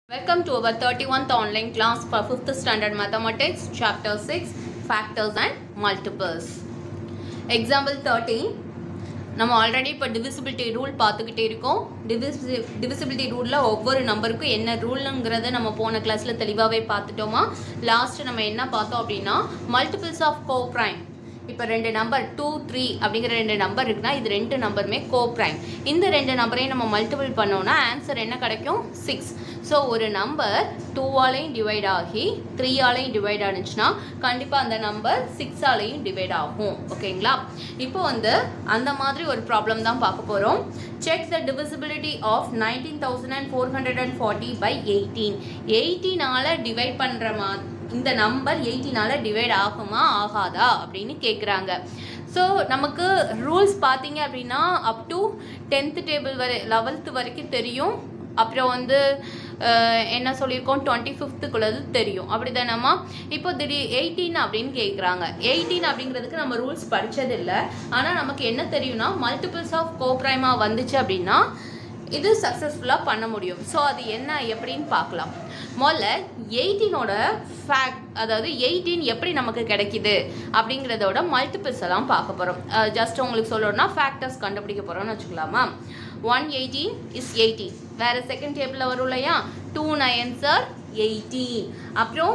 Welcome to our 31th online class for 5th standard mathematics chapter 6 factors and multiples. Example 13 நம்ம already இப்போ divisibility rule பார்த்துக்கிட்டே இருக்கோம் TVC divisibility ரூலில் ஒவ்வொரு நம்பருக்கும் என்ன ரூலுங்கிறத நம்ம போன கிளாஸில் தெளிவாகவே பார்த்துட்டோமா லாஸ்ட் நம்ம என்ன பார்த்தோம் அப்படின்னா மல்டிபிள்ஸ் ஆஃப் கோ ப்ரைம் இப்போ ரெண்டு நம்பர் டூ த்ரீ அப்படிங்கிற ரெண்டு நம்பர் இருக்குன்னா இது ரெண்டு நம்பருமே கோ ப்ரைம் இந்த ரெண்டு நம்பரையும் நம்ம மல்டிபிள் பண்ணோம்னா ஆன்சர் என்ன கிடைக்கும் சிக்ஸ் ஸோ ஒரு நம்பர் டூவாலையும் டிவைட் ஆகி த்ரீயாலையும் டிவைட் ஆனிச்சுன்னா கண்டிப்பாக அந்த நம்பர் சிக்ஸாலையும் டிவைட் ஆகும் ஓகேங்களா இப்போ வந்து அந்த மாதிரி ஒரு ப்ராப்ளம் தான் பார்க்க போகிறோம் check the divisibility of nineteen thousand and four hundred and forty by eighteen எயிட்டீனால் டிவைட் பண்ணுற மா இந்த நம்பர் எயிட்டீனால் டிவைட் ஆகுமா ஆகாதா அப்படின்னு கேட்குறாங்க ஸோ நமக்கு ரூல்ஸ் பார்த்தீங்க அப்படின்னா அப் டு டென்த்து டேபிள் வரை லெவல்த்து வரைக்கும் தெரியும் அப்புறம் வந்து அஹ், என்ன சொல்லியிருக்கோம் டுவெண்ட்டி ஃபிஃப்த்துக்குள்ளது தெரியும் அப்படி தானேம்மா இப்போ திடீர் எயிட்டீன் அப்படின்னு கேட்குறாங்க எயிட்டீன் அப்படிங்கிறதுக்கு நம்ம ரூல்ஸ் படித்ததில்லை ஆனால் நமக்கு என்ன தெரியும்னா மல்டிபிள்ஸ் ஆஃப் கோப்ரைமா வந்துச்சு அப்படின்னா இது சக்ஸஸ்ஃபுல்லாக பண்ண முடியும் ஸோ அது என்ன எப்படின்னு பார்க்கலாம் முதல்ல எயிட்டீனோட ஃபேக்ட் அதாவது எயிட்டீன் எப்படி நமக்கு கிடைக்குது அப்படிங்கிறதோட மல்டிபிள்ஸ் எல்லாம் பார்க்க போகிறோம் ஜஸ்ட் உங்களுக்கு சொல்லணும்னா ஃபேக்டர்ஸ் கண்டுபிடிக்க போகிறோம்னு வச்சுக்கலாமா ஒன் எயிட்டீன் இஸ் எயிட்டீன் வேறு செகண்ட் டேபிளில் வரும் இல்லையா டூ நைன் சார் எயிட்டீன் அப்புறம்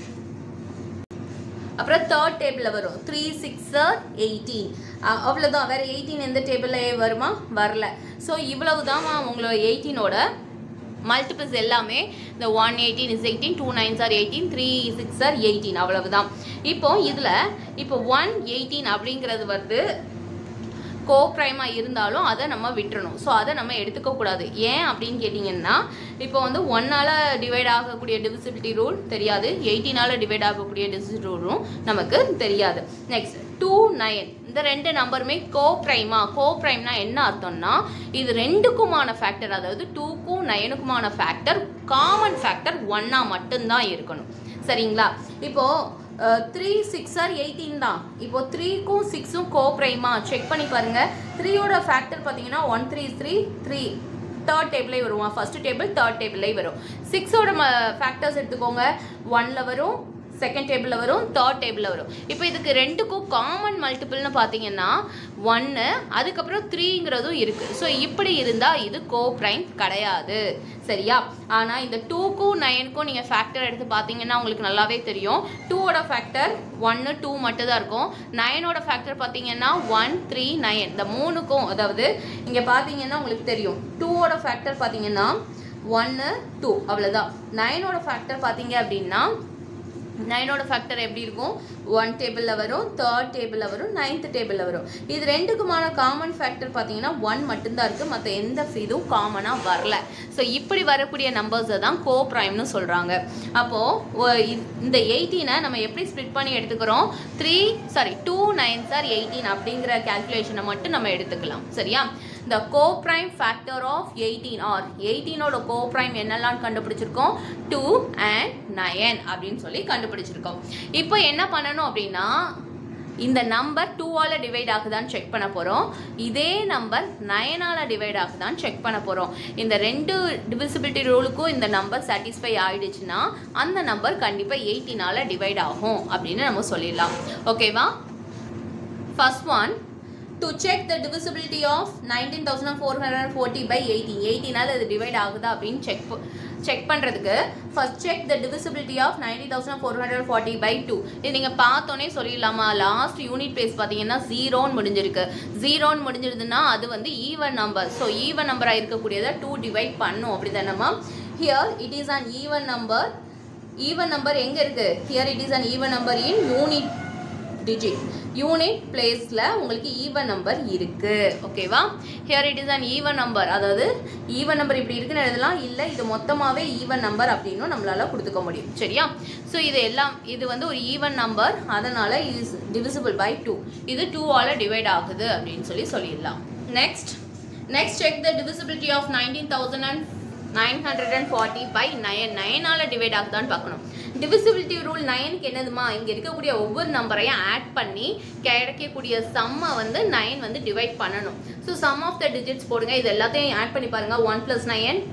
அப்புறம் தேர்ட் டேபிளில் வரும் த்ரீ சிக்ஸ் எயிட்டீன் அவ்வளோதான் வேறு எயிட்டீன் எந்த டேபிளில் வருமா வரல ஸோ இவ்வளவு தான் உங்களோட எயிட்டீனோட மல்டிபிள்ஸ் எல்லாமே இந்த one eighteen is eighteen two nines are eighteen three six are eighteen அவ்வளவுதான் இப்போ இதில் இப்போ ஒன் எயிட்டீன் அப்படிங்கிறது வந்து கோ ப்ரைமாக இருந்தாலும் அதை நம்ம விட்டுறணும் ஸோ அதை நம்ம எடுத்துக்க கூடாது ஏன் அப்படின்னு கேட்டிங்கன்னா இப்போ வந்து ஒன்னால் டிவைட் ஆகக்கூடிய டிவிசிபிலிட்டி ரூல் தெரியாது எயிட்டீனால் டிவைட் ஆகக்கூடிய டிவிசிபிலிட்டி ரூலும் நமக்கு தெரியாது நெக்ஸ்ட் டூ நைன் இந்த ரெண்டு நம்பருமே கோ ப்ரைமா கோ ப்ரைம்னா என்ன அர்த்தம்னா இது ரெண்டுக்குமான ஃபேக்டர் அதாவது டூக்கும் நைனுக்குமான ஃபேக்டர் காமன் ஃபேக்டர் ஒன்னா மட்டும்தான் இருக்கணும் சரிங்களா இப்போது த்ரீ சிக்ஸ் ஆர் எயிட்டீன் தான் இப்போ த்ரீக்கும் சிக்ஸும் கோ ப்ரைமா செக் பண்ணி பாருங்க த்ரீயோட ஃபேக்டர் பார்த்தீங்கன்னா one three three three third டேபிளே வரும் ஃபர்ஸ்ட் டேபிள் தேர்ட் டேபிளே வரும் சிக்ஸோட ஃபேக்டர்ஸ் எடுத்துக்கோங்க ஒன்ல வரும் செகண்ட் டேபிளில் வரும் தேர்ட் டேபிளில் வரும் இப்போ இதுக்கு ரெண்டுக்கும் காமன் மல்டிபிள்னு பார்த்தீங்கன்னா ஒன்று அதுக்கப்புறம் த்ரீங்கிறதும் இருக்குது ஸோ இப்படி இருந்தால் இது கோ ப்ரைம் கிடையாது சரியா ஆனால் இந்த டூக்கும் நைனுக்கும் நீங்கள் ஃபேக்டர் எடுத்து பார்த்தீங்கன்னா உங்களுக்கு நல்லாவே தெரியும் டூவோட ஃபேக்டர் ஒன்று டூ மட்டும் தான் இருக்கும் நைனோட ஃபேக்டர் பார்த்தீங்கன்னா ஒன் த்ரீ நைன் இந்த மூணுக்கும் அதாவது இங்கே பார்த்தீங்கன்னா உங்களுக்கு தெரியும் டூவோட ஃபேக்டர் பார்த்தீங்கன்னா ஒன்று டூ அவ்வளோதான் நைனோட ஃபேக்டர் பார்த்தீங்க அப்படின்னா நைனோட ஃபேக்டர் எப்படி இருக்கும் ஒன் டேபிளில் வரும் தேர்ட் டேபிளில் வரும் நைன்த் டேபிளில் வரும் இது ரெண்டுக்குமான காமன் ஃபேக்டர் பார்த்தீங்கன்னா ஒன் மட்டும்தான் இருக்குது மற்ற எந்த இதுவும் காமனாக வரல ஸோ இப்படி வரக்கூடிய நம்பர்ஸை தான் கோ ப்ரைம்னு சொல்கிறாங்க அப்போது இந்த எயிட்டீனை நம்ம எப்படி ஸ்ப்ளிட் பண்ணி எடுத்துக்கிறோம் three sorry two nine are eighteen அப்படிங்கிற கேல்குலேஷனை மட்டும் நம்ம எடுத்துக்கலாம் சரியா the co-prime factor of 18 or 18 ஓட co-prime என்னெல்லாம் கண்டுபிடிச்சிருக்கோம் 2 and 9 அப்படின்னு சொல்லி கண்டுபிடிச்சிருக்கோம் இப்போ என்ன பண்ணணும் அப்படின்னா இந்த நம்பர் டூவால் டிவைட் ஆகுதான்னு செக் பண்ண போகிறோம் இதே நம்பர் நயனால் டிவைட் ஆகுதான்னு செக் பண்ண போகிறோம் இந்த ரெண்டு டிவிசிபிலிட்டி ரூலுக்கும் இந்த நம்பர் சாட்டிஸ்ஃபை ஆயிடுச்சுன்னா அந்த நம்பர் கண்டிப்பாக எயிட்டீனால் டிவைட் ஆகும் அப்படின்னு நம்ம சொல்லிடலாம் ஓகேவா first one to check the divisibility of nineteen thousand four hundred forty by eighteen எயிட்டீனால் அது டிவைட் ஆகுதா அப்படின்னு செக் செக் பண்ணுறதுக்கு first check the divisibility of ninety thousand four hundred forty by two இது நீங்கள் பார்த்தோன்னே சொல்லிடலாமா லாஸ்ட் யூனிட் பேஸ் பார்த்தீங்கன்னா ஜீரோன்னு முடிஞ்சிருக்கு ஜீரோன்னு முடிஞ்சிருதுன்னா அது வந்து ஈவன் நம்பர் ஸோ ஈவன் நம்பராக இருக்கக்கூடியதை டூ டிவைட் பண்ணும் அப்படி தானேம்மா here it is an even number even number எங்கே இருக்குது here it is an even number in unit digit unit பிளேஸில் உங்களுக்கு ஈவன் நம்பர் இருக்குது ஓகேவா here it is an even number அதாவது ஈவன் நம்பர் இப்படி இருக்குன்னு எழுதலாம் இல்லை இது மொத்தமாகவே ஈவன் நம்பர் அப்படின்னும் நம்மளால் கொடுத்துக்க முடியும் சரியா ஸோ இது எல்லாம் இது வந்து ஒரு ஈவன் நம்பர் அதனால் இஸ் டிவிசிபிள் பை டூ இது டூவால் டிவைட் ஆகுது அப்படின்னு சொல்லி சொல்லிடலாம் next next check the divisibility of nineteen thousand and nine hundred and forty by nine நயனால் டிவைட் ஆகுதான்னு பார்க்கணும் டிவிசிபிலிட்டி ரூல் நைனுக்கு என்னதுமா இங்கே இருக்கக்கூடிய ஒவ்வொரு நம்பரையும் ஆட் பண்ணி கிடைக்கக்கூடிய சம்மை வந்து நைன் வந்து டிவைட் பண்ணணும் so sum of the digits போடுங்க இது எல்லாத்தையும் ஆட் பண்ணி பாருங்கள் one plus nine ten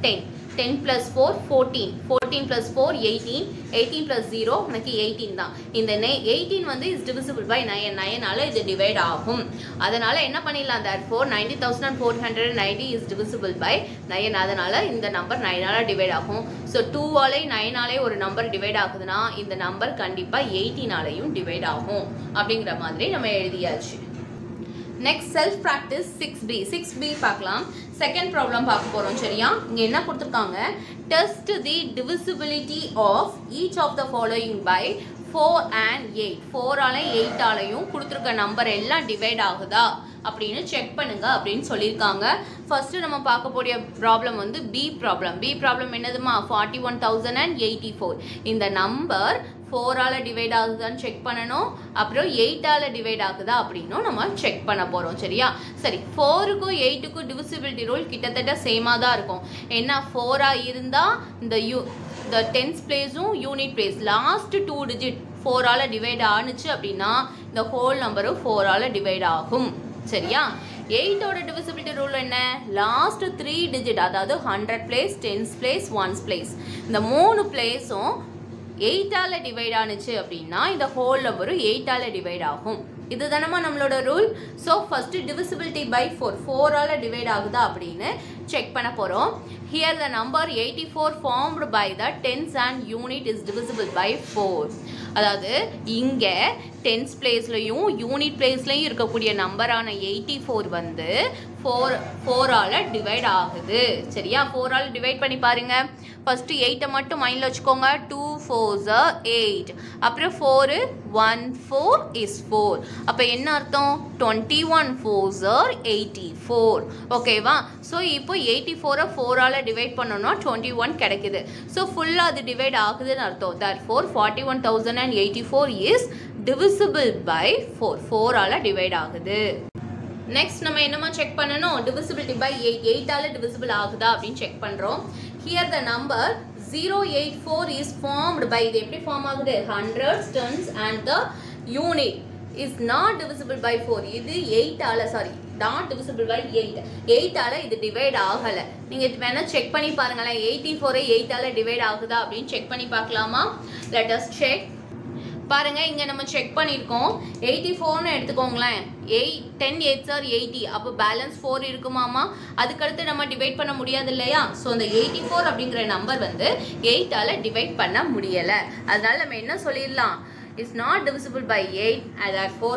ten plus four fourteen fourteen plus four eighteen eighteen plus zero உனக்கு எயிட்டீன் தான் இந்த நெ எயிட்டீன் வந்து இஸ் டிவிசிபிள் பை நயன் நயனால இது டிவைட் ஆகும் அதனால என்ன பண்ணிடலாம் that four ninety thousand and four hundred ninety is divisible by nine அதனால இந்த நம்பர் நைனால டிவைட் ஆகும் ஸோ டூவாலே நைனாலே ஒரு நம்பர் டிவைட் ஆகுதுன்னா இந்த நம்பர் கண்டிப்பாக எயிட்டீனாலையும் டிவைட் ஆகும் அப்படிங்கிற மாதிரி நம்ம எழுதியாச்சு next self practice six B six B பார்க்கலாம் செகண்ட் ப்ராப்ளம் பார்க்க போகிறோம் சரியா இங்கே என்ன கொடுத்துருக்காங்க test the divisibility of each of the following by four and eight ஃபோராலையும் எயிட்டாலையும் கொடுத்துருக்க நம்பர் எல்லாம் டிவைட் ஆகுதா அப்படின்னு செக் பண்ணுங்க அப்படின்னு சொல்லியிருக்காங்க ஃபர்ஸ்ட் நம்ம பார்க்க போகிற ப்ராப்ளம் வந்து பி ப்ராப்ளம் பி ப்ராப்ளம் என்னதுமா forty one thousand and eighty four இந்த நம்பர் ஃபோரால் டிவைட் ஆகுதான்னு செக் பண்ணணும் அப்புறம் எயிட்டால் டிவைட் ஆகுதா அப்படின்னும் நம்ம செக் பண்ண போகிறோம் சரியா சரி ஃபோருக்கும் எயிட்டுக்கும் டிவிசிபிலிட்டி ரூல் கிட்டத்தட்ட சேமாக தான் இருக்கும் என்ன ஃபோராக இருந்தால் இந்த யூ இந்த டென்ஸ் பிளேஸும் unit place last two digit ஃபோரால் டிவைட் ஆணுச்சு அப்படின்னா இந்த ஹோல் நம்பரும் ஃபோரால் டிவைட் ஆகும் சரியா எயிட்டோட டிவிசிபிலிட்டி ரூல் என்ன லாஸ்ட் த்ரீ டிஜிட் அதாவது hundred place tens place ones place இந்த மூணு பிளேஸும் எயிட்டால் டிவைட் ஆனுச்சு அப்படின்னா இந்த ஹோல் நம்பரும் எயிட்டால் டிவைட் ஆகும் இது தானமா நம்மளோட rule so first divisibility by four ஃபோரால் டிவைட் ஆகுதா அப்படின்னு செக் பண்ண போகிறோம் here the number eighty four formed by the tens and unit is divisible by four அதாவது இங்கே டென்ஸ் பிளேஸ்லையும் யூனிட் பிளேஸ்லையும் இருக்கக்கூடிய நம்பரான எயிட்டி ஃபோர் வந்து ஃபோர் ஃபோரால் டிவைட் ஆகுது சரியா ஃபோரால் டிவைட் பண்ணி பாருங்க ஃபஸ்ட்டு எயிட்டை மட்டும் மைண்டில் வச்சுக்கோங்க டூ ஃபோர்ஸ் எயிட் அப்புறம் four one four is four அப்போ என்ன அர்த்தம் twenty one fours eighty four ஓகேவா ஸோ இப்போ எயிட்டி ஃபோரை ஃபோரால் டிவைட் பண்ணோம்னா டுவெண்ட்டி ஒன் கிடைக்குது ஸோ ஃபுல்லாக அது டிவைட் ஆகுதுன்னு அர்த்தம் that four forty one thousand and eighty four is divisible by four ஃபோரால் டிவைட் ஆகுது நெக்ஸ்ட் நம்ம என்னமா செக் பண்ணணும் டிவிசிபிலிட்டி பை எயிட் எயிட்டால் டிவிசிபிள் ஆகுதா அப்படின்னு செக் பண்ணுறோம் here the number zero eight four is formed by இது எப்படி ஃபார்ம் ஆகுது hundred tens and the unit is not divisible by four இது எயிட்டால் sorry not divisible by eight எயிட்டால் இது டிவைட் ஆகலை நீங்கள் வேணால் செக் பண்ணி பாருங்களேன் எயிட்டி ஃபோரை எயிட்டால் டிவைட் ஆகுதா அப்படின்னு செக் பண்ணி பார்க்கலாமா லெட் அஸ் செக் பாருங்க இங்க நம்ம செக் பண்ணியிருக்கோம் எயிட்டி ஃபோர்னு எடுத்துக்கோங்களேன் eight ten eight are eighty அப்போ பேலன்ஸ் ஃபோர் இருக்குமாமா அதுக்கடுத்து நம்ம டிவைட் பண்ண முடியாது இல்லையா ஸோ அந்த எயிட்டி ஃபோர் அப்படிங்கிற நம்பர் வந்து எயிட்டால் டிவைட் பண்ண முடியலை அதனால நம்ம என்ன சொல்லிடலாம் is not divisible by 8 and therefore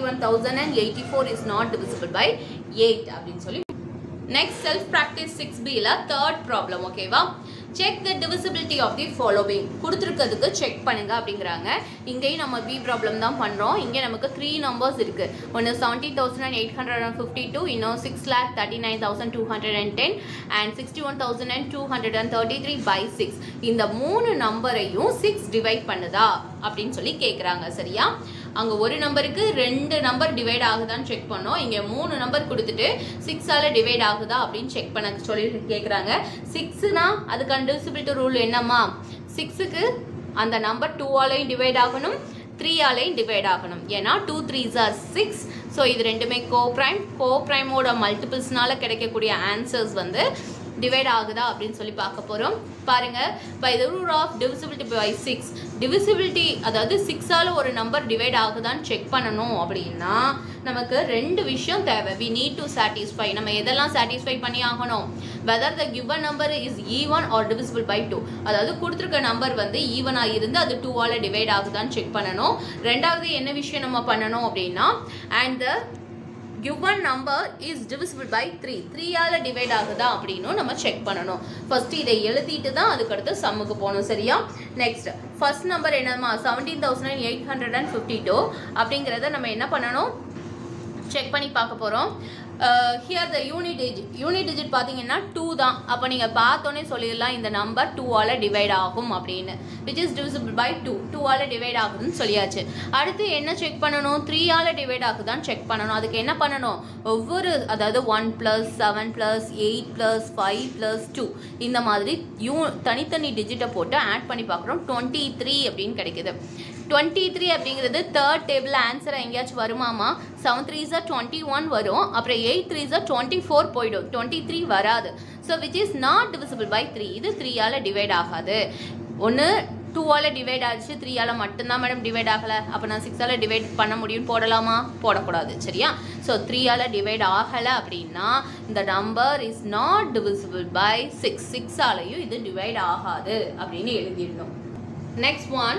41084 is not divisible by 8 அப்படின்னு சொல்லி நெக்ஸ்ட் செல்ஃப் ப்ராக்டிஸ் சிக்ஸ் பியில் தேர்ட் ப்ராப்ளம் ஓகேவா check the divisibility of the following கொடுத்துருக்கிறதுக்கு செக் பண்ணுங்க அப்படிங்கிறாங்க இங்கேயும் நம்ம பி ப்ராப்ளம் தான் பண்ணுறோம் இங்கே நமக்கு த்ரீ நம்பர்ஸ் இருக்குது ஒன்று seventy thousand and eight hundred and fifty two இன்னும் six lakh thirty nine thousand two hundred and ten and sixty one thousand and two hundred and thirty three by six இந்த மூணு நம்பரையும் சிக்ஸ் டிவைட் பண்ணுதா அப்படின்னு சொல்லி கேட்குறாங்க சரியா அங்கே ஒரு நம்பருக்கு ரெண்டு நம்பர் டிவைட் ஆகுதான்னு செக் பண்ணோம் இங்கே மூணு நம்பர் கொடுத்துட்டு சிக்ஸால் டிவைட் ஆகுதா அப்படின்னு செக் பண்ண சொல்லி கேட்குறாங்க சிக்ஸுனா அதுக்கான டிவிசிபிலிட்டி ரூல் என்னம்மா சிக்ஸுக்கு அந்த நம்பர் டூவாலையும் டிவைட் ஆகணும் த்ரீயாலையும் டிவைட் ஆகணும் ஏன்னா two three or six so இது ரெண்டுமே கோ ப்ரைம் கோ ப்ரைமோட மல்டிபிள்ஸ்னால கிடைக்கக்கூடிய ஆன்சர்ஸ் வந்து டிவைட் ஆகுதா அப்படின்னு சொல்லி பார்க்க போகிறோம் பாருங்க by the rule of divisibility by six divisibility அதாவது சிக்ஸால் ஒரு நம்பர் டிவைட் ஆகுதான்னு செக் பண்ணணும் அப்படின்னா நமக்கு ரெண்டு விஷயம் தேவை வி நீட் டு சாட்டிஸ்ஃபை நம்ம எதெல்லாம் சாட்டிஸ்ஃபை பண்ணி ஆகணும் whether the given number is even or divisible by two அதாவது கொடுத்துருக்க நம்பர் வந்து ஈவனாக இருந்து அது டூவால் டிவைட் ஆகுதான்னு செக் பண்ணணும் ரெண்டாவது என்ன விஷயம் நம்ம பண்ணணும் அப்படின்னா and the given number is divisible by 3 த்ரீயால் டிவைட் ஆகுதா அப்படின்னும் நம்ம செக் பண்ணணும் ஃபர்ஸ்ட் இதை எழுதிட்டு தான் அதுக்கடுத்து சம்முக்கு போகணும் சரியா நெக்ஸ்ட் ஃபர்ஸ்ட் நம்பர் என்னமா seventeen thousand eight hundred and fifty two அப்படிங்கிறத நம்ம என்ன பண்ணணும் செக் பண்ணி பார்க்க போகிறோம் here the unit digit unit digit பார்த்தீங்கன்னா டூ தான் அப்போ நீங்கள் பார்த்தோன்னே சொல்லிடலாம் இந்த நம்பர் டூவால் டிவைட் ஆகும் அப்படின்னு which is divisible by two டூவால் டிவைட் ஆகுதுன்னு சொல்லியாச்சு அடுத்து என்ன செக் பண்ணணும் த்ரீயால் டிவைட் ஆகுதான்னு செக் பண்ணணும் அதுக்கு என்ன பண்ணணும் ஒவ்வொரு அதாவது one plus seven plus eight plus five plus two இந்த மாதிரி யூ தனித்தனி டிஜிட்டை போட்டு ஆட் பண்ணி பார்க்குறோம் டுவெண்ட்டி த்ரீ அப்படின்னு கிடைக்குது டுவெண்ட்டி த்ரீ அப்படிங்கிறது தேர்ட் டேபிள் ஆன்சர் எங்கேயாச்சும் வருமாமா seven three sir twenty one வரும் அப்புறம் eight three sir twenty four போயிடும் டுவெண்ட்டி த்ரீ வராது so which is not divisible by three இது த்ரீயால் டிவைட் ஆகாது ஒன்று டூவால் டிவைட் ஆச்சு த்ரீயால் மட்டும்தான் மேடம் டிவைட் ஆகலை அப்போ நான் சிக்ஸால் டிவைட் பண்ண முடியும்னு போடலாமா போடக்கூடாது சரியா ஸோ த்ரீயால் டிவைட் ஆகலை அப்படின்னா இந்த number is not divisible by six சிக்ஸாலையும் இது டிவைட் ஆகாது அப்படின்னு எழுதிடணும் next one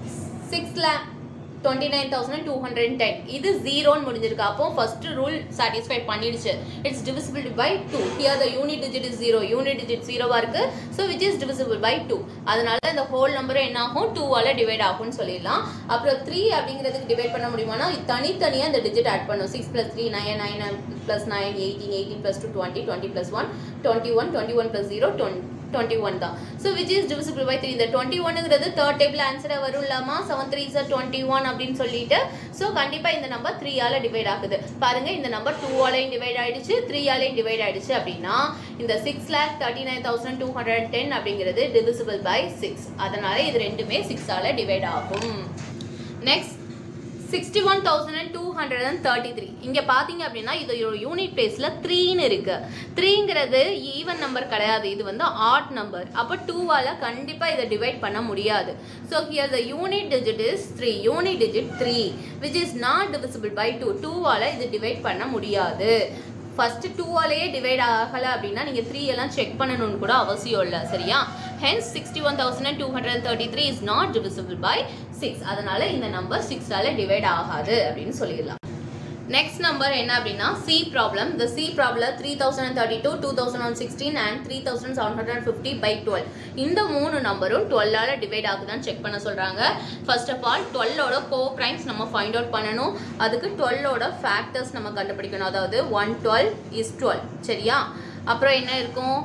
six lakh twenty nine thousand two hundred ten இது ஜீரோன்னு முடிஞ்சிருக்கு அப்போ ஃபர்ஸ்ட் ரூல் சாட்டிஸ்ஃபை பண்ணிடுச்சு it's divisible by two here the unit digit is zero unit digit ஜீரோவாக இருக்கு so which is divisible by two அதனால இந்த ஹோல் நம்பரும் என்ன ஆகும் டூவால் டிவைட் ஆகும்னு சொல்லிடலாம் அப்புறம் த்ரீ அப்படிங்கிறதுக்கு டிவைட் பண்ண முடியுமானா தனித்தனியாக இந்த டிஜிட் ஆட் பண்ணும் six plus three nine nine plus nine eighteen eighteen plus two twenty twenty plus one twenty one twenty one plus zero twenty twenty one தான் so which is divisible by three இந்த twenty ஒன்னுங்கிறது third table ஆன்சராக வரும் இல்லாமா seven three sir twenty one அப்படின்னு சொல்லிட்டு so கண்டிப்பாக இந்த நம்பர் த்ரீயால் டிவைட் ஆகுது பாருங்க இந்த நம்பர் டூவாலையும் டிவைட் ஆயிடுச்சு த்ரீயாலையும் டிவைட் ஆயிடுச்சு அப்படின்னா இந்த six lakh thirty nine thousand two hundred ten அப்படிங்கிறது டிவிசிபிள் பை சிக்ஸ் அதனால இது ரெண்டுமே சிக்ஸால் டிவைட் ஆகும் next sixty one thousand and two hundred and thirty three இங்கே பார்த்தீங்க அப்படின்னா இது ஒரு யூனிட் பிளேஸில் த்ரீன்னு இருக்கு த்ரீங்கிறது ஈவன் நம்பர் கிடையாது இது வந்து ஆட் நம்பர் அப்போ டூவால் கண்டிப்பாக இதை டிவைட் பண்ண முடியாது so here the unit digit is three unit digit three which is not divisible by two டூவால் இது டிவைட் பண்ண முடியாது ஃபஸ்ட்டு டூவாலேயே டிவைட் ஆகலை அப்படின்னா நீங்கள் த்ரீ எல்லாம் செக் பண்ணணும்னு கூட அவசியம் இல்லை சரியா hence sixty one thousand and two hundred thirty three is not divisible by six அதனால இந்த நம்பர் சிக்ஸால் டிவைட் ஆகாது அப்படின்னு சொல்லிடலாம் நெக்ஸ்ட் நம்பர் என்ன அப்படின்னா சி ப்ராப்ளம் இந்த C problem three thousand thirty two two thousand one sixteen and three thousand seven hundred fifty by twelve இந்த மூணு நம்பரும் டுவெல்லால் டிவைட் ஆகுதான்னு செக் பண்ண சொல்கிறாங்க ஃபர்ஸ்ட் ஆஃப் ஆல் டுவெல்லோட கோ ப்ரைம்ஸ் நம்ம ஃபைண்ட் அவுட் பண்ணணும் அதுக்கு டுவெல்லோட ஃபேக்டர்ஸ் நம்ம கண்டுபிடிக்கணும் அதாவது ஒன் டுவெல் இஸ் டுவெல் சரியா அப்புறம் என்ன இருக்கும்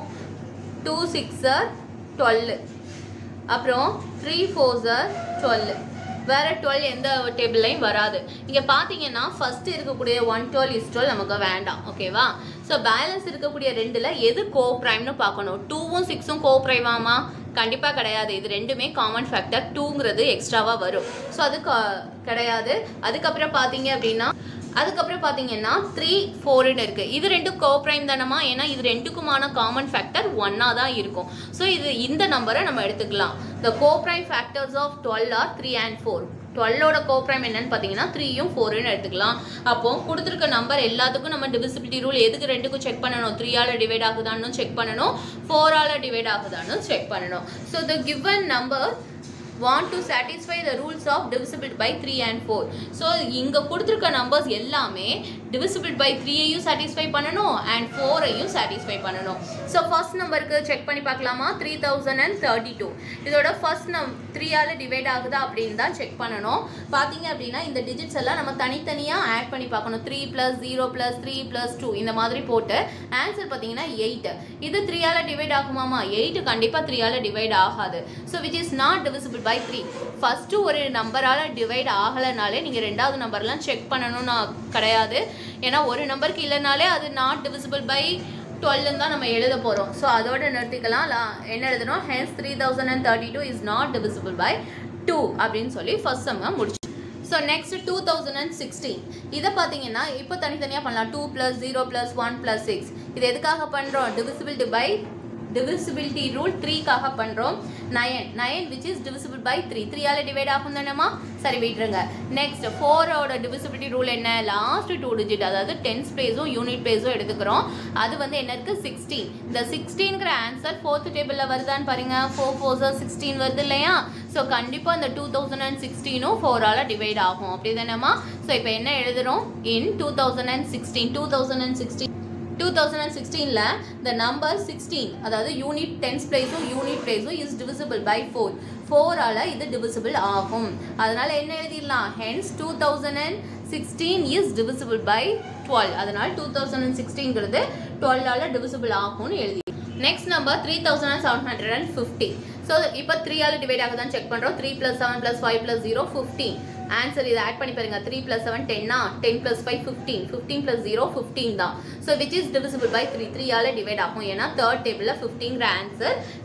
டூ சிக்ஸர் டுவெல் அப்புறம் த்ரீ ஃபோர்ஸர் டுவெல் வேற டுவெல் எந்த டேபிள்லையும் வராது இங்கே பார்த்தீங்கன்னா ஃபர்ஸ்ட் இருக்கக்கூடிய ஒன் டுவெல் இஸ் டுவெல் நமக்கு வேண்டாம் ஓகேவா ஸோ பேலன்ஸ் இருக்கக்கூடிய ரெண்டில் எது கோ ப்ரைம்னு பார்க்கணும் டூவும் சிக்ஸும் கோ ப்ரைமாமா கண்டிப்பாக கிடையாது இது ரெண்டுமே காமன் ஃபேக்டர் டூங்கிறது எக்ஸ்ட்ராவாக வரும் ஸோ அது க- கிடையாது அதுக்கப்புறம் பார்த்தீங்க அப்படின்னா அதுக்கப்புறம் பார்த்தீங்கன்னா த்ரீ ஃபோர்னு இருக்குது இது ரெண்டும் கோ ப்ரைம் தானமா ஏன்னா இது ரெண்டுக்குமான காமன் ஃபேக்டர் ஒன்னாக தான் இருக்கும் ஸோ இது இந்த நம்பரை நம்ம எடுத்துக்கலாம் the co prime factors of twelve are three and four டுவெல்லோட கோ ப்ரைம் என்னன்னு பார்த்தீங்கன்னா த்ரீயும் ஃபோருன்னு எடுத்துக்கலாம் அப்போ கொடுத்துருக்க நம்பர் எல்லாத்துக்கும் நம்ம டிவிசிபிலிட்டி ரூல் எதுக்கு ரெண்டுக்கும் செக் பண்ணணும் த்ரீயால் டிவைட் ஆகுதான்னு செக் பண்ணணும் ஃபோரால் டிவைட் ஆகுதான்னு செக் பண்ணணும் so the given number want to satisfy the rules of divisible by 3 and 4 so இங்கே கொடுத்துருக்க நம்பர்ஸ் எல்லாமே divisible by 3ஐயும் satisfy பண்ணணும் and 4ஐயும் satisfy பண்ணணும் ஸோ ஃபர்ஸ்ட் நம்பருக்கு செக் பண்ணி பார்க்கலாமா three thousand and thirty two இதோட ஃபர்ஸ்ட் நம் த்ரீயால் டிவைட் ஆகுதா அப்படின்னு தான் செக் பண்ணணும் பார்த்தீங்க அப்படின்னா இந்த டிஜிட்ஸ் எல்லாம் நம்ம தனித்தனியாக ஆட் பண்ணி பார்க்கணும் three plus zero plus three plus two இந்த மாதிரி போட்டு ஆன்சர் பார்த்தீங்கன்னா எயிட் இது த்ரீயால் டிவைட் ஆகுமாமா எயிட் கண்டிப்பாக த்ரீயால் டிவைட் ஆகாது so which is not divisible by three first ஒரு நம்பரால் டிவைட் ஆகலைனாலே நீங்கள் ரெண்டாவது நம்பர்லாம் செக் பண்ணணும்னு கிடையாது ஏன்னா ஒரு நம்பருக்கு இல்லைனாலே அது நாட் divisible பை டுவெல்னு தான் நம்ம எழுத போகிறோம் ஸோ அதோட நிறுத்திக்கலாம் லா- என்ன எழுதணும் hence three thousand and thirty two is not divisible by two அப்படின்னு சொல்லி ஃபர்ஸ்ட் செம்ம முடிச்சு so next two thousand and sixteen இதை பார்த்தீங்கன்னா இப்போ தனித்தனியாக பண்ணலாம் two plus zero plus one plus six இது எதுக்காக பண்ணுறோம் divisibility பை divisibility ரூல் த்ரீக்காக பண்ணுறோம் nine nine which is divisible by three த்ரீயால் டிவைட் ஆகும் தானேமா சரி விட்டுருங்க நெக்ஸ்ட் ஃபோரோட divisibility ரூல் என்ன லாஸ்ட் டூ டிஜிட் அதாவது டென்ஸ் பிளேஸும் யூனிட் பிளேஸும் எடுத்துக்கிறோம் அது வந்து என்ன இருக்குது சிக்ஸ்டீன் இந்த சிக்ஸ்டீன்கிற ஆன்சர் ஃபோர்த் டேபிளில் வருதான்னு பாருங்க ஃபோர் ஃபோர் சிக்ஸ்டீன் வருது இல்லையா ஸோ கண்டிப்பாக இந்த டூ தௌசண்ட் அண்ட் சிக்ஸ்டீனும் ஃபோரால் டிவைட் ஆகும் அப்படி தானேம்மா ஸோ இப்போ என்ன எழுதுறோம் in two thousand and sixteen two thousand and sixteen two thousand and சிக்ஸ்டீனில் த நம்பர் சிக்ஸ்டீன் அதாவது யூனிட் டென்ஸ் பிளேஸும் யூனிட் பிளேஸும் இஸ் divisible பை ஃபோர் ஃபோரால் இது divisible ஆகும் அதனால் என்ன எழுதிடலாம் hence two thousand and sixteen is divisible by twelve அதனால் டூ தௌசண்ட் அண்ட் சிக்ஸ்டீன்கிறது டுவெல்லால் divisible ஆகும்னு எழுதி next number three thousand and seven hundred and fifty so இப்போ த்ரீயால் டிவைட் ஆகுதான்னு செக் பண்ணுறோம் three plus seven plus five plus zero fifteen answer இதை ஆட் பண்ணி பாருங்க த்ரீ ப்ளஸ் செவன் டென்னா ten plus five fifteen fifteen plus zero fifteen தான் so which is divisible by three த்ரீயால் டிவைட் ஆகும் ஏன்னா தேர்ட் டேபிளில் ஃபிஃப்டிங்கிற ஆன்சர் கரெக்டாக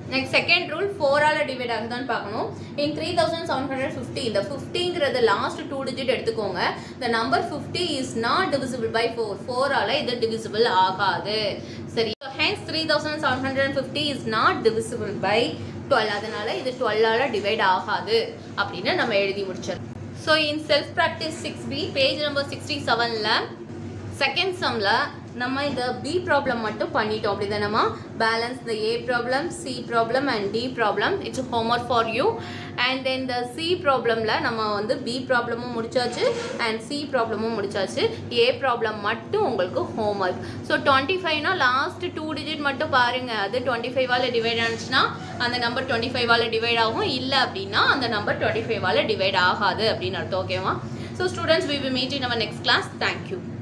நெக்ஸ்ட் செகண்ட் ரூல் ஃபோரால் டிவைட் ஆகுதான்னு பார்க்கணும் in three thousand seven hundred fifty இந்த ஃபிஃப்டிங்கிறது லாஸ்ட் டூ டிஜிட் எடுத்துக்கோங்க இந்த number fifty is not divisible by four ஃபோரால் இது டிவிசிபிள் ஆகாது சரி hence three thousand seven hundred fifty is not divisible by twelve அதனால இது டுவெல்லால் டிவைட் ஆகாது அப்படின்னு நம்ம எழுதி முடிச்சோம் so in self practice six B page number sixty செவனில் செகண்ட் சம்மில் நம்ம இந்த பி ப்ராப்ளம் மட்டும் பண்ணிட்டோம் அப்படி தானேம்மா balance the A problem C problem and D problem it's homework for you and then இந்த சி ப்ராப்ளமில் நம்ம வந்து பி ப்ராப்ளமும் முடிச்சாச்சு அண்ட் சி ப்ராப்ளமும் முடிச்சாச்சு ஏ ப்ராப்ளம் மட்டும் உங்களுக்கு ஹோம்ஒர்க் ஸோ டுவெண்ட்டி ஃபைவ்னா லாஸ்ட் டூ டிஜிட் மட்டும் பாருங்கள் அது டுவெண்ட்டி ஃபைவால் டிவைட் ஆனிச்சுன்னா அந்த நம்பர் டுவெண்ட்டி ஃபைவால் டிவைட் ஆகும் இல்லை அப்படின்னா அந்த நம்பர் டுவெண்ட்டி ஃபைவால் டிவைட் ஆகாது அப்படின்னு அர்த்தம் ஓகேவா so students we will meet in our next class thank you